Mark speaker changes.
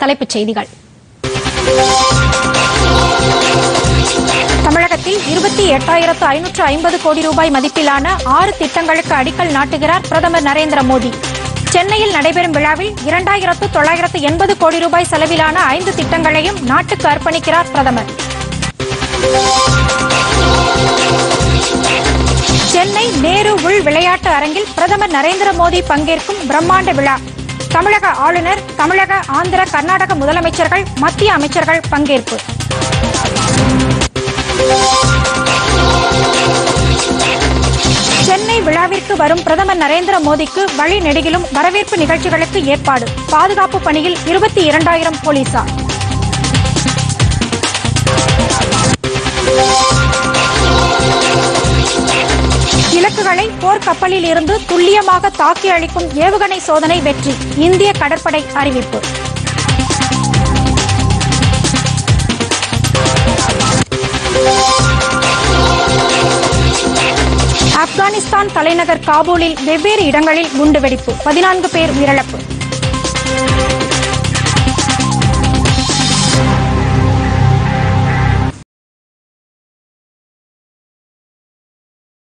Speaker 1: தலைப்புச் செய்திகள் தமிழகத்தில் இருபத்தி எட்டாயிரத்து ஐநூற்று ஐம்பது கோடி ரூபாய் மதிப்பிலான ஆறு திட்டங்களுக்கு அடிக்கல் நாட்டுகிறார் பிரதமர் நரேந்திர மோடி சென்னையில் நடைபெறும் விழாவில் இரண்டாயிரத்து தொள்ளாயிரத்து எண்பது கோடி ரூபாய் செலவிலான ஐந்து திட்டங்களையும் நாட்டுக்கு அர்ப்பணிக்கிறார் பிரதமர் சென்னை நேரு உள் விளையாட்டு அரங்கில் பிரதமர் நரேந்திர மோடி பங்கேற்கும் பிரம்மாண்ட விழா தமிழக ஆளுநர் தமிழக ஆந்திர கர்நாடக முதலமைச்சர்கள் மத்திய அமைச்சர்கள் பங்கேற்பு சென்னை விழாவிற்கு வரும் பிரதமர் நரேந்திர மோடிக்கு வழி நெடுகிலும் வரவேற்பு நிகழ்ச்சிகளுக்கு ஏற்பாடு பாதுகாப்பு பணியில் இருபத்தி இரண்டாயிரம் போலீசார் இலக்குகளை போர்க்கப்பலில் இருந்து துல்லியமாக தாக்கி அளிக்கும் ஏவுகணை சோதனை வெற்றி இந்திய கடற்படை அறிவிப்பு ஆப்கானிஸ்தான் தலைநகர் காபூலில் வெவ்வேறு இடங்களில் குண்டுவெடிப்பு பதினான்கு பேர் உயிரிழப்பு